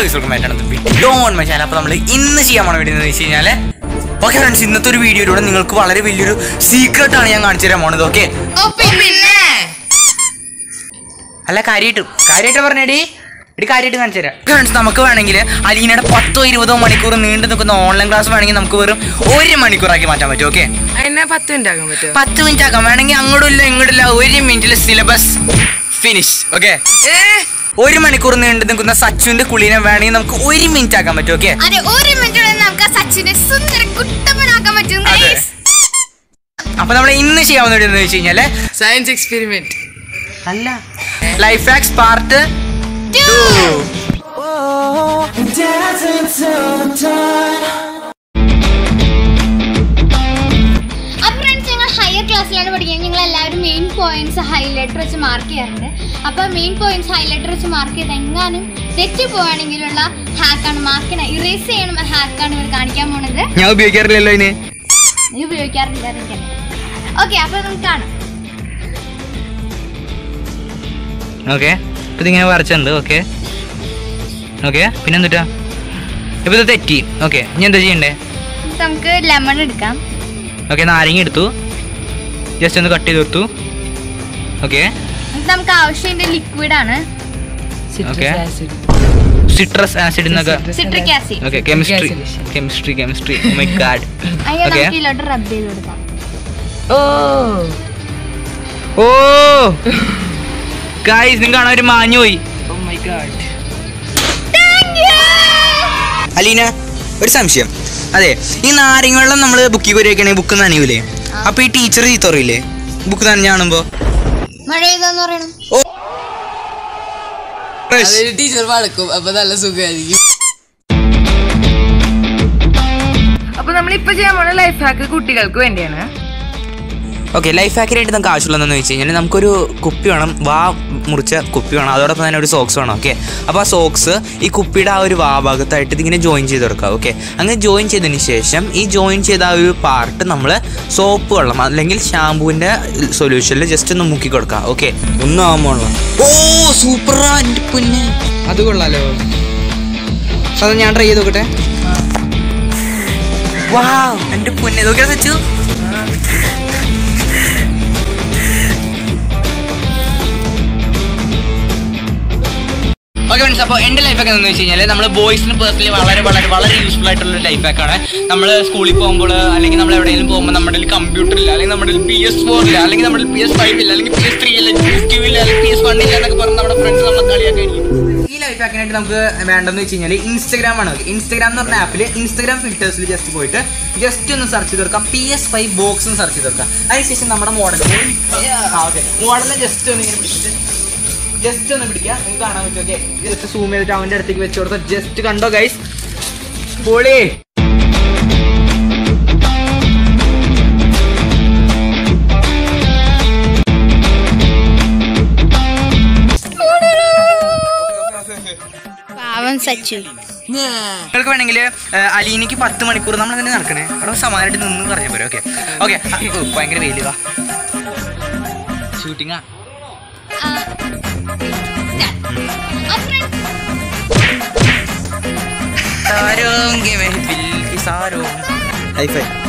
വിസുക്കും വേണ്ടത് video on മച്ചാൽ അപ്പോൾ നമ്മൾ ഇന്ന് ചെയ്യാൻ പോണ വീഡിയോ എന്ന് വെച്ച് കഴിഞ്ഞാൽ ഓക്കെ ഫ്രണ്ട്സ് ഇന്നത്തെ ഒരു വീഡിയോയിലൂടെ നിങ്ങൾക്ക് വളരെ വലിയൊരു സീക്രട്ട് ആണ് ഞാൻ കാണിച്ചു തരാൻ പോണത് ഓക്കെ ഓ പിന്നെ അല്ല കാര്യമായിട്ടും കാര്യമായിട്ട് പറഞ്ഞേടി ഇടി കാര്യമായിട്ട് കാണിച്ചു തരാം ഫ്രണ്ട്സ് നമുക്ക് വേണമെങ്കിൽ അലീനയുടെ പത്തോ ഇരുപതോ മണിക്കൂർ നീണ്ടു നിൽക്കുന്ന ഓൺലൈൻ ക്ലാസ് വേണമെങ്കിൽ നമുക്ക് വെറും ഒരു മണിക്കൂറാക്കി മാറ്റാൻ പറ്റും ഓക്കെ അതിനെ പത്ത് മിനിറ്റ് ആക്കാൻ പറ്റുമോ പത്ത് മിനിറ്റ് ആക്കാം വേണമെങ്കിൽ അങ്ങോട്ടില്ല ഇങ്ങോട്ടില്ല ഒരു മിനിറ്റിൽ സിലബസ് ഫിനിഷ് ഓക്കെ ഏ ഒരു മണിക്കൂർ നീണ്ടു നിൽക്കുന്ന സച്ചുവിന്റെ കുളീനെ വേണമെങ്കിൽ നമുക്ക് ഒരു മിനിറ്റ് ആക്കാൻ പറ്റും ഓക്കെ അതെ ഒരു മിനിറ്റ് നമുക്ക് ആ സച്ചിനെ സുന്ദര കുട്ടപ്പനാക്കാൻ പറ്റും അതെ. guys. അപ്പൊ നമ്മൾ ഇന്ന് ചെയ്യാവുന്ന വീഡിയോ എന്ന് വെച്ച് കഴിഞ്ഞാല് സയൻസ് എക്സ്പെരിമെന്റ് അല്ല ലൈഫ് ഹാക്സ് പാർട്ട് ടു അപ്പൊ ഫ്രണ്ട്സ് ഞങ്ങൾ ഹയർ ക്ലാസ്സിലാണ് പഠിക്കുന്നത് ഞങ്ങൾ എല്ലാവരും മെയിൻ പോയിന്റ്സ് ഹൈലൈറ്റർ വെച്ച് മാർക്ക് ചെയ്യാറുണ്ട് അപ്പൊ മെയിൻ പോയിന്റ്സ് ഹൈലൈറ്റർ വെച്ച് മാർക്ക് ചെയ്ത് എങ്ങാനും തെറ്റി പോവാണെങ്കിലുള്ള ഹാക്കാണ് മാർക്കിനെ ഇറേസ് ചെയ്യണ ഹാക്കാണ് ഇവർ കാണിക്കാൻ പോണത് ഞാൻ ഉപയോഗിക്കാറില്ലല്ലോ ഇതിന് നീ ഉപയോഗിക്കാറില്ല ഓക്കെ അപ്പൊ നമുക്ക് കാണാം ഓക്കെ ഇപ്പൊ ഇതിങ്ങനെ വരച്ചുണ്ട് ഓക്കെ ഓക്കെ പിന്നെ എന്തുട്ടാ ഇപ്പൊ ഇത് തെറ്റി ഓക്കെ ഇനി എന്താ ചെയ്യണ്ടേ നമുക്ക് ലെമൺ എടുക്കാം ഓക്കെ നാരങ്ങ എടുത്തു ജസ്റ്റ് ഒന്ന് കട്ട് ചെയ്ത് കൊടുത്തു ഓക്കെ ഇത് നമുക്ക് ആവശ്യത്തിന്റെ ലിക്വിഡ് ആണ് Okay. സിട്രസ് ആസിഡ് എന്നൊക്കെ citric acid okay chemistry chemistry chemistry my God അതിനെ Okay. നമുക്ക് ഇതിലോട്ട് റബ് ചെയ്ത് കൊടുക്കാം ഓ ഓ ഗൈസ് നിങ്ങൾ കാണാൻ ഒരു മാഞ്ഞു പോയി ഓ മൈ ഗാഡ് അലീന ഒരു സംശയം അതെ ഈ നാരങ്ങ വെള്ളം നമ്മൾ ബുക്കിൽ വരെയൊക്കെയാണെങ്കിൽ ബുക്ക് നനയൂലേ അപ്പൊ ഈ ടീച്ചർ ചീത്ത പറയില്ലേ ബുക്ക് നനഞ്ഞ കാണുമ്പോ മഴ ചെയ്തെന്ന് പറയണം അതൊരു ടീച്ചർ വഴക്കും അപ്പൊ നല്ല സുഖമായിരിക്കും അപ്പൊ നമ്മളിപ്പോ ചെയ്യാൻ പോണ ലൈഫ് ഹാക്ക് കുട്ടികൾക്ക് വേണ്ടിയാണ് ഓക്കെ ലൈഫ് ഹാക്കിനായിട്ട് നമുക്ക് ആവശ്യമുള്ളതെന്ന് വെച്ച് കഴിഞ്ഞാൽ നമുക്കൊരു കുപ്പി വേണം വാ മുറിച്ച കുപ്പി വേണം അതോടൊപ്പം തന്നെ ഒരു സോക്സ് വേണം ഓക്കെ അപ്പോൾ ആ സോക്സ് ഈ കുപ്പിയുടെ ആ ഒരു വാ ഭാഗത്തായിട്ട് ഇതിങ്ങനെ ജോയിൻ ചെയ്ത് കൊടുക്കുക ഓക്കെ അങ്ങനെ ജോയിൻ ചെയ്തതിന് ശേഷം ഈ ജോയിൻ ചെയ്ത ആ ഒരു പാർട്ട് നമ്മൾ സോപ്പ് വെള്ളം അല്ലെങ്കിൽ ഷാമ്പുവിൻ്റെ സൊല്യൂഷനിൽ ജസ്റ്റ് ഒന്ന് മുക്കി കൊടുക്കുക ഓക്കെ ഒന്നും ആകുമ്പോൾ ഓ സൂപ്പർ പിന്നെ അത് കൊള്ളാലോ അത് ഞാൻ ട്രൈ ചെയ്ത് നോക്കട്ടെ വാ എൻ്റെ പൊന്നെ നോക്കിയാ സച്ചു ഓക്കെ ഫ്രണ്ട്സ് അപ്പോൾ എൻ്റെ ലൈഫ് ഒക്കെ എന്ന് വെച്ച് കഴിഞ്ഞാൽ നമ്മൾ ബോയ്സിന് പേഴ്സണലി വളരെ വളരെ വളരെ യൂസ്ഫുൾ ആയിട്ടുള്ള ഒരു ലൈഫ് ആണ് നമ്മൾ സ്കൂളിൽ പോകുമ്പോൾ അല്ലെങ്കിൽ നമ്മൾ എവിടെയെങ്കിലും പോകുമ്പോൾ നമ്മുടെ കമ്പ്യൂട്ടർ ഇല്ല അല്ലെങ്കിൽ നമ്മുടെ പി എസ് ഫോർ ഇല്ല അല്ലെങ്കിൽ നമ്മുടെ പി എസ് ഫൈവ് ഇല്ല അല്ലെങ്കിൽ പി എസ് ത്രീ ഇല്ല പി എസ് ടു ഇല്ല അല്ലെങ്കിൽ പി എസ് വൺ ഇല്ല എന്നൊക്കെ പറഞ്ഞ് നമ്മുടെ ഫ്രണ്ട്സ് നമ്മളെ കളിയാക്കി ഈ ലൈഫ് ഹാക്കിനായിട്ട് നമുക്ക് വേണ്ടെന്ന് വെച്ച് കഴിഞ്ഞാൽ ഇൻസ്റ്റാഗ്രാം ആണ് ഇൻസ്റ്റാഗ്രാം എന്ന് പറഞ്ഞ ആപ്പിൽ ഇൻസ്റ്റാഗ്രാം ഫിൽറ്റേഴ്സിൽ ജസ്റ്റ് പോയിട്ട് ജസ്റ്റ് ഒന്ന് സെർച്ച് ചെയ്ത് കൊടുക്കാം പി എസ് ഫൈവ് ബോക്സ് എന്ന് സെർച്ച് ചെയ്ത് കൊടുക്കാം അതിനുശേഷം നമ്മുടെ മോഡൽ ഓക്കെ മോഡലിനെ ജസ്റ്റ് ഒന്ന് ഇങ്ങനെ പിടിച്ചിട്ട് ജസ്റ്റ് ഒന്ന് പിടിക്കുക നിങ്ങൾക്ക് കാണാൻ പറ്റും ഓക്കെ ജസ്റ്റ് സൂം ചെയ്തിട്ട് അവന്റെ അടുത്തേക്ക് വെച്ച് കൊടുത്ത ജസ്റ്റ് കണ്ടോ ഗൈസ് പൊളി പാവം സച്ചു നിങ്ങൾക്ക് വേണമെങ്കിൽ അലീനയ്ക്ക് പത്ത് മണിക്കൂർ നമ്മൾ തന്നെ നടക്കണേ അവിടെ സമാനമായിട്ട് നിന്ന് പറഞ്ഞ പോരെ ഓക്കെ ഓക്കെ ഭയങ്കര വെയില് വാ ഷൂട്ടിങ്ങാ സാരോഗ്യ മെഹഫിൽ ഈ സാരോ ഹൈഫൈ